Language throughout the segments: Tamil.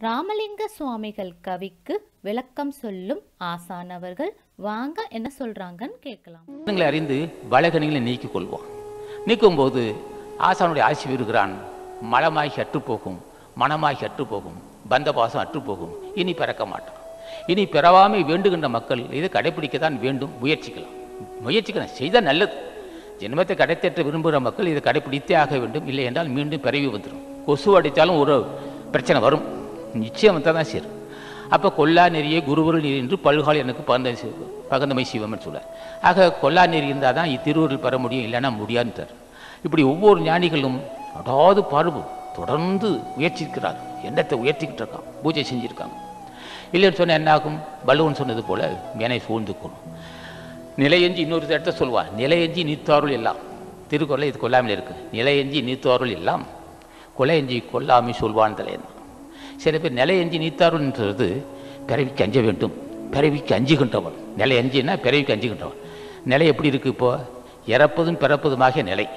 ராமலிங்க சுவாமிகள் கவிக்கு விளக்கம் சொல்லும் ஆசானவர்கள் வாங்க என்ன சொல்றாங்கன்னு கேட்கலாம் குணங்களை அறிந்து பலகணிகளை நீக்கிக் கொள்வான் நீக்கும்போது ஆசானுடைய ஆசி பெறுகிறான் மலமாகி அற்றுப்போகும் மனமாகி அற்றுப்போகும் பந்த பாசம் அற்றுப்போகும் இனி பிறக்க மாட்டான் இனி பிறவாமை வேண்டுகின்ற மக்கள் இதை கடைபிடிக்கத்தான் வேண்டும் முயற்சிக்கலாம் முயற்சிக்கலாம் செய்தால் நல்லது ஜென்மத்தை கடைத்தேற்ற விரும்புகிற மக்கள் இதை கடைபிடித்தே ஆக வேண்டும் இல்லை என்றால் மீண்டும் பிறவி வந்துடும் கொசு அடித்தாலும் ஒரு பிரச்சனை வரும் நிச்சயம் வந்தால் தான் சரி அப்போ கொல்லா நெறியே குருவருள் நீர் என்று பல்கால் எனக்கு பகந்த சி- பகந்தமை சிவம்னு சொல்றார் ஆக கொல்லா நெறி இருந்தால் தான் இத்திருவருள் பெற முடியும் இல்லைன்னா முடியாதுன்றார் இப்படி ஒவ்வொரு ஞானிகளும் அடாது பாடுபு தொடர்ந்து முயற்சிக்கிறார் எண்ணத்தை உயர்த்திக்கிட்டு இருக்கான் பூஜை செஞ்சுருக்காங்க இல்லைன்னு சொன்னால் என்ன ஆகும் பலுவன் சொன்னது போல மேனை சூழ்ந்துக்கணும் நிலையஞ்சி இன்னொரு இடத்த சொல்வார் நிலையஞ்சி நீத்தாருள் எல்லாம் திருக்குறள் இது கொல்லாமல் இருக்கு நிலையஞ்சி நீத்தாருள் எல்லாம் கொலையஞ்சி கொல்லாமை சொல்வான் தலையன் சில பேர் நிலையஞ்சி நீத்தாருள்ன்றது பிறவிக்கு அஞ்ச வேண்டும் பிறவிக்கு அஞ்சுகின்றவன் நிலையஞ்சின்னா பிறவிக்கு அஞ்சுகின்றவன் நிலை எப்படி இருக்கு இப்போ இறப்பதும் பிறப்பதுமாகிய நிலை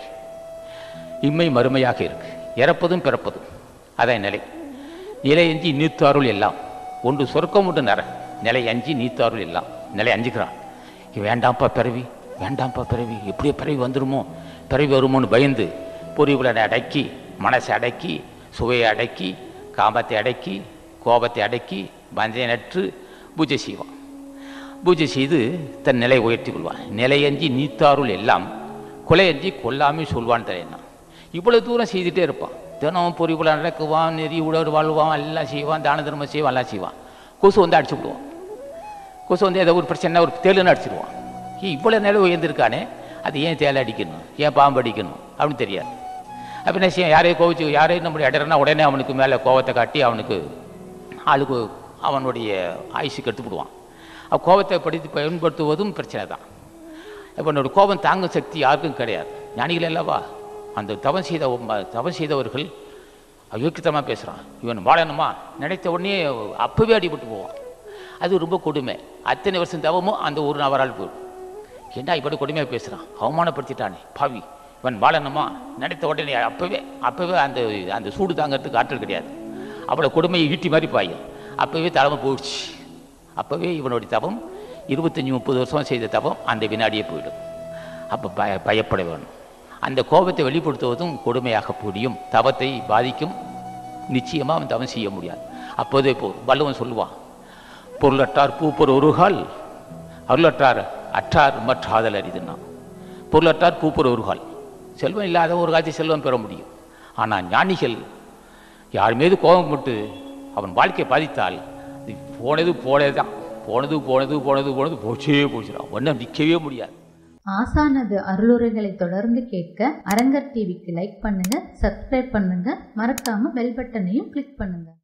இம்மை மறுமையாக இருக்கு இறப்பதும் பிறப்பதும் அதான் நிலை நிலை அஞ்சி நீத்தாருள் எல்லாம் ஒன்று சொர்க்கம் ஒன்று நர நிலை அஞ்சி நீத்தாருள் எல்லாம் நிலை அஞ்சுக்கிறான் இவன் வேண்டாம்ப்பா பிறவி வேண்டாம்ப்பா பிறவி எப்படியோ பிறவி வந்துருமோ பிறவி வருமோன்னு பயந்து பொறிவுலனை அடக்கி மனசை அடக்கி சுவையை அடக்கி காமத்தை அடக்கி கோபத்தை அடக்கி பஞ்சை நற்று பூஜை செய்வான் பூஜை செய்து தன் நிலை உயர்த்தி கொள்வான் நிலையஞ்சி நீத்தாருள் எல்லாம் கொலையஞ்சி கொல்லாமே சொல்வான் தலையன்னா இவ்வளவு தூரம் செய்துட்டே இருப்பான் தினம் பொறிவுல நடக்குவான் நெறி உடல் வாழ்வான் எல்லாம் செய்வான் தான தர்மம் செய்வான் எல்லாம் செய்வான் கொசு வந்து அடிச்சு விடுவான் கொசு வந்து ஏதோ ஒரு பிரச்சனை ஒரு தேளுன்னு அடிச்சிடுவான் ஏய், இவ்வளவு நிலை உயர்ந்திருக்கானே அது ஏன் தேலை அடிக்கணும் ஏன் பாம்பு அடிக்கணும் அப்படின்னு தெரியாது அப்போ என்ன செய்யும் யாரையும் கோவிச்சு யாரையும் நம்முடைய இடறனா உடனே அவனுக்கு மேலே கோவத்தை காட்டி அவனுக்கு ஆளுக்கு அவனுடைய ஆயுசுக்கு எடுத்துவிடுவான் அவன் கோபத்தை படித்து பயன்படுத்துவதும் பிரச்சனை தான் இப்போ என்னோட கோபம் தாங்கும் சக்தி யாருக்கும் கிடையாது ஞானிகள் அல்லவா அந்த தவம் செய்த ஒம்ம- தவம் செய்தவர்கள் அயோக்கியத்தமாக பேசுகிறான் இவன் வாழணுமா நினைத்த உடனே அப்பவே அடிபட்டு போவான் அது ரொம்ப கொடுமை அத்தனை வருஷம் தவமும் அந்த ஒரு நபரால் போயிடும் ஏண்டா இப்படி கொடுமையாக பேசுகிறான் அவமானப்படுத்திட்டானே பாவி இவன் வாழணுமா நினைத்த உடனே அப்பவே அப்பவே அந்த அந்த சூடு தாங்கிறதுக்கு ஆற்றல் கிடையாது அவ்வளோ கொடுமையை ஈட்டி மாதிரி பாயும் அப்பவே தலைமை போயிடுச்சு அப்பவே இவனுடைய தவம் இருபத்தஞ்சி முப்பது வருஷம் செய்த தவம் அந்த வினாடியே போயிடும் அப்போ பய பயப்பட வேணும் அந்த கோபத்தை வெளிப்படுத்துவதும் கொடுமையாக முடியும் தவத்தை பாதிக்கும் நிச்சயமாக அவன் தவம் செய்ய முடியாது அப்போதே போ வள்ளுவன் சொல்லுவான் பொருளற்றார் பூப்பொரு ஒருகால் அருளற்றார் அற்றார் மற்றாதல் அரிதுன்னா பொருளற்றார் பூப்பொரு ஒருகால் செல்வம் இல்லாத ஒரு காட்சி செல்வம் பெற முடியும் ஆனால் ஞானிகள் யார் மீது கோபம் விட்டு அவன் வாழ்க்கையை பாதித்தால் அது போனது போனது தான் போனது போனது போனது போனது போச்சே போச்சுடான் ஒன்றும் நிற்கவே முடியாது ஆசானது அருளுரைகளை தொடர்ந்து கேட்க அரங்கர் டிவிக்கு லைக் பண்ணுங்க சப்ஸ்கிரைப் பண்ணுங்க மறக்காம பெல் பட்டனையும் கிளிக் பண்ணுங்க